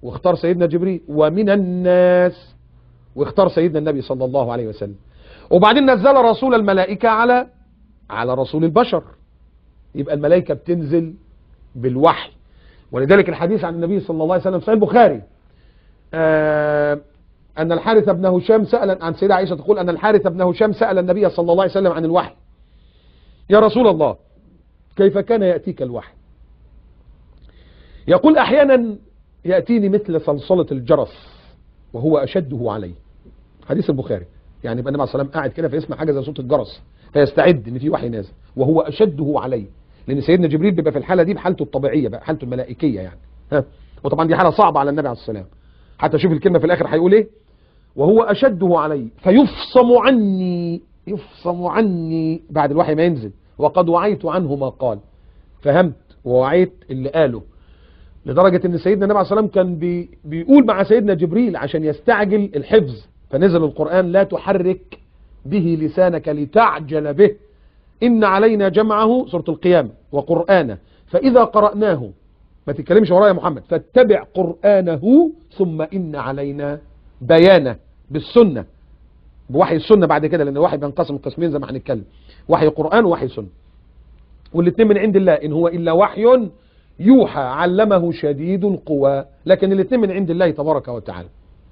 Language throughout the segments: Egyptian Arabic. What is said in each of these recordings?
واختار سيدنا جبريل ومن الناس واختار سيدنا النبي صلى الله عليه وسلم وبعدين نزل رسول الملائكة على على رسول البشر يبقى الملائكة بتنزل بالوحي ولذلك الحديث عن النبي صلى الله عليه وسلم في صحيح البخاري آه أن الحارث بن هشام سأل عن سيدة عائشة تقول أن الحارث بن هشام سأل النبي صلى الله عليه وسلم عن الوحي يا رسول الله كيف كان يأتيك الوحي يقول أحيانا يأتيني مثل صلصلة الجرس وهو أشده علي حديث البخاري يعني يبقى النبي عليه الصلاة والسلام قاعد كده فيسمع حاجة زي صوت الجرس فيستعد ان في وحي نازل وهو أشده علي لأن سيدنا جبريل بيبقى في الحالة دي بحالته الطبيعية بقى حالته الملائكية يعني ها وطبعا دي حالة صعبة على النبي عليه الصلاة والسلام حتى شوف الكلمة في الآخر هيقول إيه وهو أشده علي فيفصم عني يفصم عني بعد الوحي ما ينزل وقد وعيت عنه ما قال فهمت ووعيت اللي قاله لدرجة ان سيدنا النبي عليه الصلاة والسلام كان بي بيقول مع سيدنا جبريل عشان يستعجل الحفظ فنزل القرآن لا تحرك به لسانك لتعجل به إن علينا جمعه سورة القيامة وقرآنه فإذا قرأناه ما تتكلمش ورايا يا محمد فاتبع قرآنه ثم إن علينا بيانه بالسنة بوحي السنة بعد كده لأن الوحي بينقسم قسمين زي ما هنتكلم وحي قرآن ووحي سنة والاثنين من عند الله إن هو إلا وحي يوحى علمه شديد القوى لكن الاثنين من عند الله تبارك وتعالى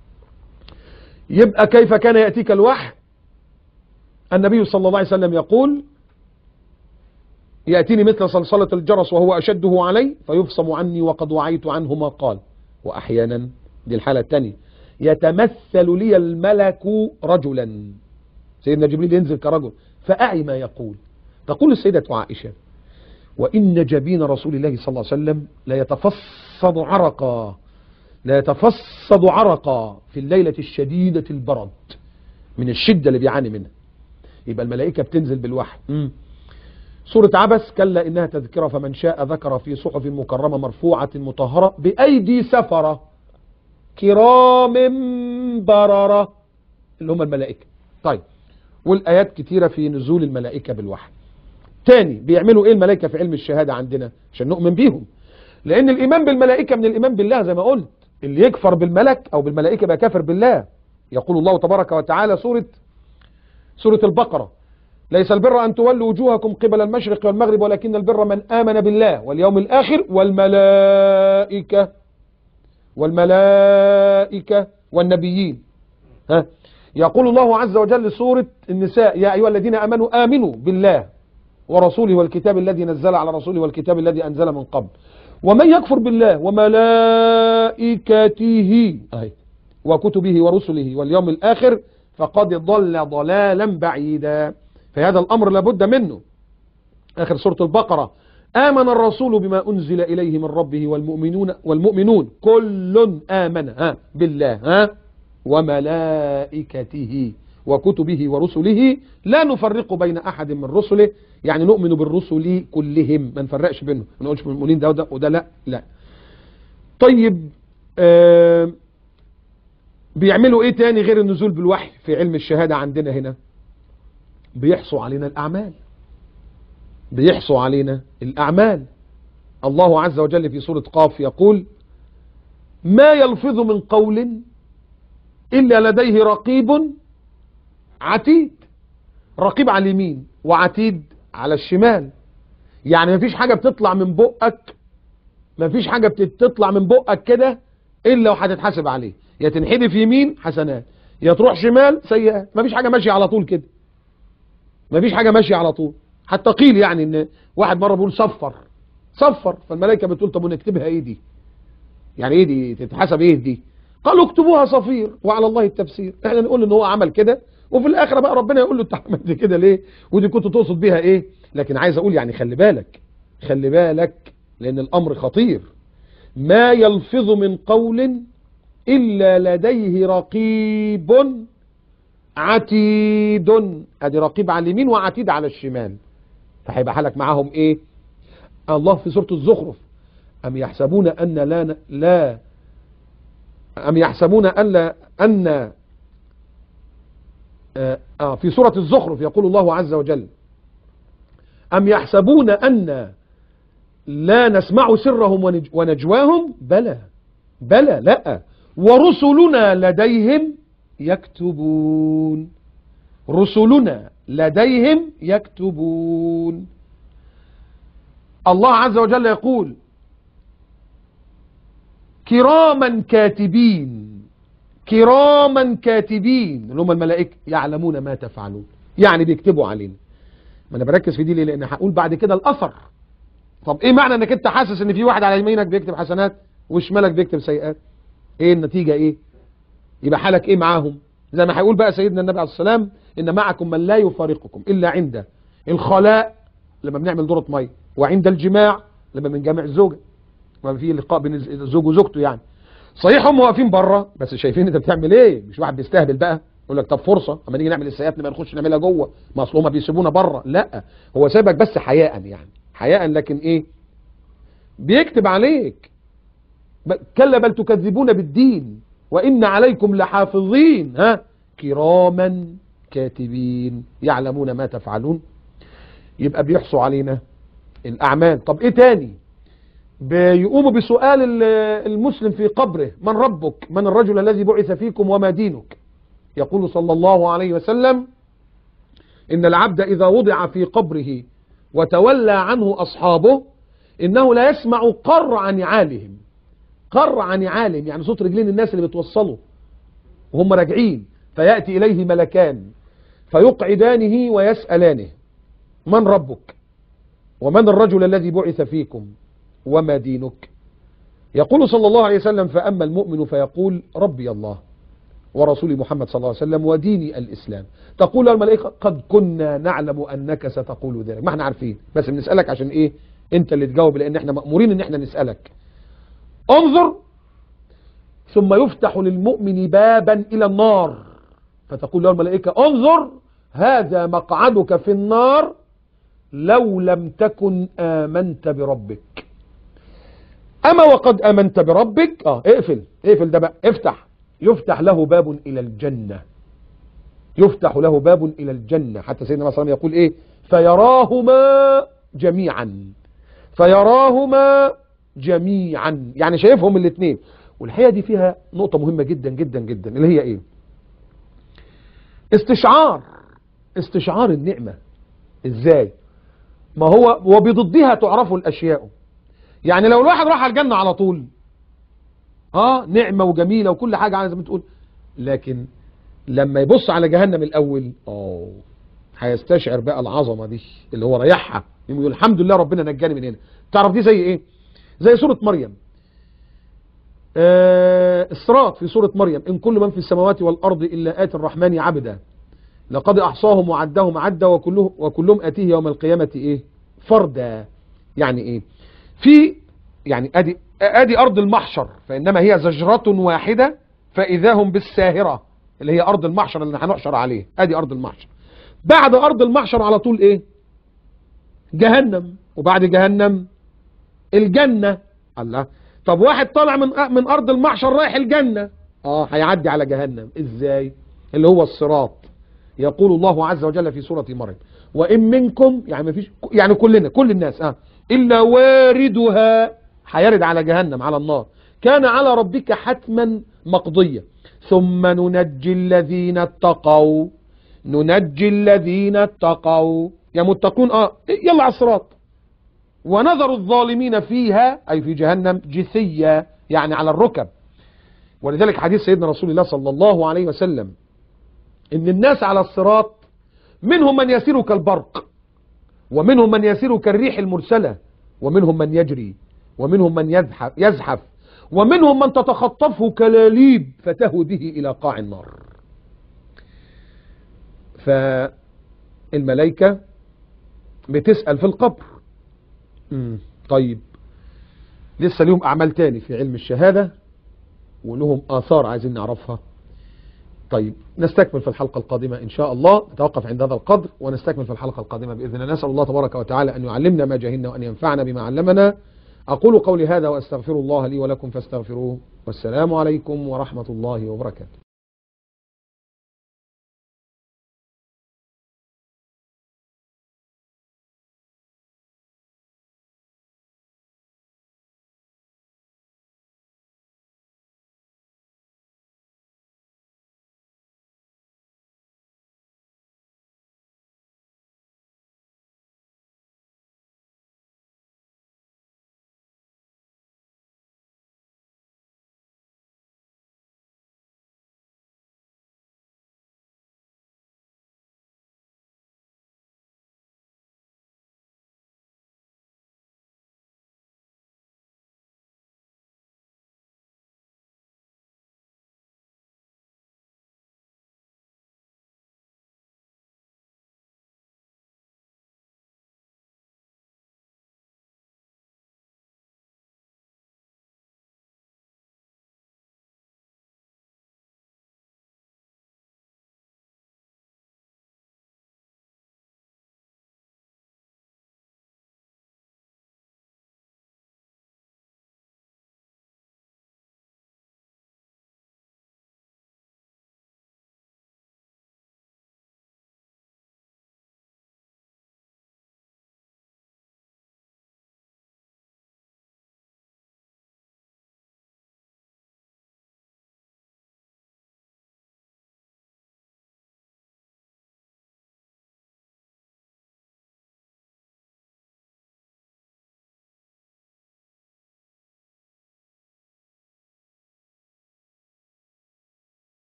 يبقى كيف كان يأتيك الوحي النبي صلى الله عليه وسلم يقول يأتيني مثل صلصلة الجرس وهو أشده علي فيفصم عني وقد وعيت عنه ما قال وأحيانا دي الحالة الثانية يتمثل لي الملك رجلا سيدنا جبريل ينزل كرجل فأعي ما يقول تقول السيدة عائشة وإن جبين رسول الله صلى الله عليه وسلم لا يتفصد عرقا لا يتفصد عرقا في الليلة الشديدة البرد من الشدة اللي بيعاني منها يبقى الملائكة بتنزل بالوحي مم. سورة عبس كلا إنها تذكرة فمن شاء ذكر في صحف مكرمة مرفوعة مطهرة بأيدي سفرة كرام بررة اللي هم الملائكة طيب والآيات كتيرة في نزول الملائكة بالوحي تاني بيعملوا ايه الملائكة في علم الشهادة عندنا عشان نؤمن بيهم لان الايمان بالملائكة من الايمان بالله زي ما قلت اللي يكفر بالملك او بالملائكة بقى كافر بالله يقول الله تبارك وتعالى سورة سورة البقرة ليس البر ان تولوا وجوهكم قبل المشرق والمغرب ولكن البر من امن بالله واليوم الاخر والملائكة والملائكة والنبيين ها يقول الله عز وجل سورة النساء يا ايها الذين امنوا امنوا بالله ورسوله والكتاب الذي نزل على رسوله والكتاب الذي أنزل من قبل ومن يكفر بالله وملائكته أهي وكتبه ورسله واليوم الآخر فقد ضل ضلالا بعيدا فهذا الأمر لابد منه آخر سورة البقرة آمن الرسول بما أنزل إليه من ربه والمؤمنون والمؤمنون كل آمن ها بالله ها وملائكته وكتبه ورسله لا نفرق بين أحد من رسله يعني نؤمن بالرسل كلهم ما نفرقش بينهم ما نقولش المؤمنين ده وده, وده لا لا طيب آه بيعملوا ايه تاني غير النزول بالوحي في علم الشهادة عندنا هنا بيحصوا علينا الأعمال بيحصوا علينا الأعمال الله عز وجل في سورة قاف يقول ما يلفظ من قول إلا لديه رقيب عتيد رقيب على اليمين وعتيد على الشمال يعني مفيش حاجة بتطلع من بقك مفيش حاجة بتطلع من بقك كده إلا وهتتحاسب عليه يا تنحدف يمين حسنات يا تروح شمال سيئات مفيش حاجة ماشية على طول كده مفيش حاجة ماشية على طول حتى قيل يعني ان واحد مرة بيقول صفر صفر فالملائكة بتقول طب ونكتبها ايه دي يعني ايه دي تتحسب ايه دي قالوا اكتبوها صفير وعلى الله التفسير احنا نقول ان هو عمل كده وفي الاخره بقى ربنا يقول له انت عملت كده ليه ودي كنت تقصد بيها ايه لكن عايز اقول يعني خلي بالك خلي بالك لان الامر خطير ما يلفظ من قول الا لديه رقيب عتيد ادي رقيب على اليمين وعتيد على الشمال فهيبقى حالك معاهم ايه الله في سوره الزخرف ام يحسبون ان لا لا ام يحسبون ان لا ان آه في سورة الزخرف يقول الله عز وجل أم يحسبون أن لا نسمع سرهم ونجواهم بلى بلى لا ورسلنا لديهم يكتبون رسلنا لديهم يكتبون الله عز وجل يقول كراما كاتبين كراما كاتبين اللي هم الملائكة يعلمون ما تفعلون يعني بيكتبوا علينا ما انا بركز في دي ليه لان هقول بعد كده الاثر طب ايه معنى انك انت حاسس ان في واحد على يمينك بيكتب حسنات وشمالك بيكتب سيئات ايه النتيجة ايه يبقى حالك ايه معاهم زي ما هيقول بقى سيدنا النبي عليه السلام ان معكم من لا يفارقكم الا عند الخلاء لما بنعمل دورة مية وعند الجماع لما بنجمع الزوجة ما في لقاء بين الزوج وزوجته يعني صحيح هم واقفين بره بس شايفين انت بتعمل ايه مش واحد بيستهبل بقى يقول لك طب فرصه اما نيجي نعمل السيئات نبقى نخش نعملها جوه ما اصل هم بيسيبونا بره لا هو سايبك بس حياء يعني حياء لكن ايه بيكتب عليك كلا بل تكذبون بالدين وان عليكم لحافظين ها كراما كاتبين يعلمون ما تفعلون يبقى بيحصوا علينا الاعمال طب ايه تاني بيقوموا بسؤال المسلم في قبره من ربك من الرجل الذي بعث فيكم وما دينك يقول صلى الله عليه وسلم إن العبد إذا وضع في قبره وتولى عنه أصحابه إنه لا يسمع قرع نعالهم قرع نعالهم يعني صوت رجلين الناس اللي بتوصلوا وهم راجعين فيأتي إليه ملكان فيقعدانه ويسألانه من ربك ومن الرجل الذي بعث فيكم وما دينك يقول صلى الله عليه وسلم فأما المؤمن فيقول ربي الله ورسول محمد صلى الله عليه وسلم وديني الإسلام تقول الملائكة قد كنا نعلم أنك ستقول ذلك ما احنا عارفين بس بنسألك عشان إيه انت اللي تجاوب لأن احنا مأمورين ان احنا نسألك انظر ثم يفتح للمؤمن بابا إلى النار فتقول له الملائكة انظر هذا مقعدك في النار لو لم تكن آمنت بربك أما وقد آمنت بربك اه اقفل اقفل ده بقى افتح يفتح له باب إلى الجنة يفتح له باب إلى الجنة حتى سيدنا صلى الله عليه وسلم يقول إيه فيراهما جميعا فيراهما جميعا يعني شايفهم الاثنين والحقيقة دي فيها نقطة مهمة جدا جدا جدا اللي هي إيه استشعار استشعار النعمة إزاي ما هو وبضدها تعرف الأشياء يعني لو الواحد راح الجنة على طول اه نعمة وجميلة وكل حاجة زي ما تقول لكن لما يبص على جهنم الاول اه هيستشعر بقى العظمة دي اللي هو ريحها يقول الحمد لله ربنا نجاني من هنا تعرف دي زي ايه زي سورة مريم آه الصراط في سورة مريم ان كل من في السماوات والارض الا اتي الرحمن عبدا لقد احصاهم وعدهم عدا وكله وكلهم اتيه يوم القيامة ايه فردا يعني ايه في يعني ادي ادي ارض المحشر فانما هي زجرة واحدة فاذا هم بالساهرة اللي هي ارض المحشر اللي هنحشر عليه ادي ارض المحشر بعد ارض المحشر على طول ايه جهنم وبعد جهنم الجنة الله طب واحد طالع من من ارض المحشر رايح الجنة اه هيعدي على جهنم ازاي اللي هو الصراط يقول الله عز وجل في سورة مريم وان منكم يعني ما فيش يعني كلنا كل الناس اه الا واردها هيرد على جهنم على النار كان على ربك حتما مقضية ثم ننجي الذين اتقوا ننجي الذين اتقوا يا متقون اه يلا على الصراط ونظر الظالمين فيها أي في جهنم جثية يعني على الركب ولذلك حديث سيدنا رسول الله صلى الله عليه وسلم إن الناس على الصراط منهم من يسير كالبرق ومنهم من يسير كالريح المرسلة ومنهم من يجري ومنهم من يزحف, يزحف ومنهم من تتخطفه كلاليب فتهوي به إلى قاع النار فالملائكة بتسأل في القبر مم. طيب لسه لهم أعمال تاني في علم الشهادة ولهم آثار عايزين نعرفها طيب نستكمل في الحلقة القادمة إن شاء الله نتوقف عند هذا القدر ونستكمل في الحلقة القادمة بإذن الله نسأل الله تبارك وتعالى أن يعلمنا ما جهلنا وأن ينفعنا بما علمنا أقول قولي هذا وأستغفر الله لي ولكم فاستغفروه والسلام عليكم ورحمة الله وبركاته